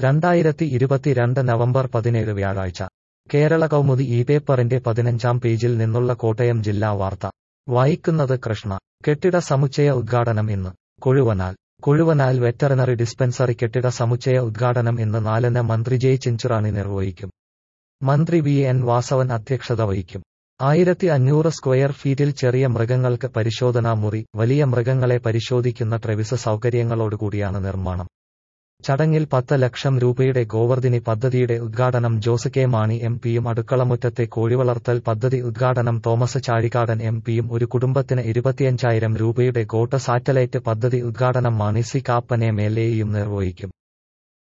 രണ്ടായിരത്തി ഇരുപത്തിരണ്ട് നവംബർ പതിനേഴ് വ്യാഴാഴ്ച കേരള കൗമുദി ഈ പേപ്പറിന്റെ പതിനഞ്ചാം പേജിൽ നിന്നുള്ള കോട്ടയം ജില്ലാ വാർത്ത വായിക്കുന്നത് കൃഷ്ണ കെട്ടിട സമുച്ചയ ഉദ്ഘാടനം ഇന്ന് കൊഴുവനാൽ കൊഴുവനാൽ വെറ്ററിനറി ഡിസ്പെൻസറി കെട്ടിട സമുച്ചയ ഉദ്ഘാടനം ഇന്ന് നാലിന് മന്ത്രി ജെ ചിഞ്ചുറാണി നിർവഹിക്കും മന്ത്രി വി എൻ വാസവൻ അധ്യക്ഷത വഹിക്കും ആയിരത്തി അഞ്ഞൂറ് സ്ക്വയർ ഫീറ്റിൽ ചെറിയ മൃഗങ്ങൾക്ക് പരിശോധനാ മുറി വലിയ മൃഗങ്ങളെ പരിശോധിക്കുന്ന ട്രെവിസ് സൗകര്യങ്ങളോടുകൂടിയാണ് നിർമ്മാണം ചടങ്ങിൽ പത്ത് ലക്ഷം രൂപയുടെ ഗോവർധിനി പദ്ധതിയുടെ ഉദ്ഘാടനം ജോസ് കെ മാണി എം പിയും അടുക്കളമുറ്റത്തെ കോഴിവളർത്തൽ പദ്ധതി ഉദ്ഘാടനം തോമസ് ചാഴികാടൻ എം പിയും ഒരു കുടുംബത്തിന് ഇരുപത്തിയഞ്ചായിരം രൂപയുടെ ഗോട്ട സാറ്റലൈറ്റ് പദ്ധതി ഉദ്ഘാടനം Mani C Kappan M L എയും നിർവഹിക്കും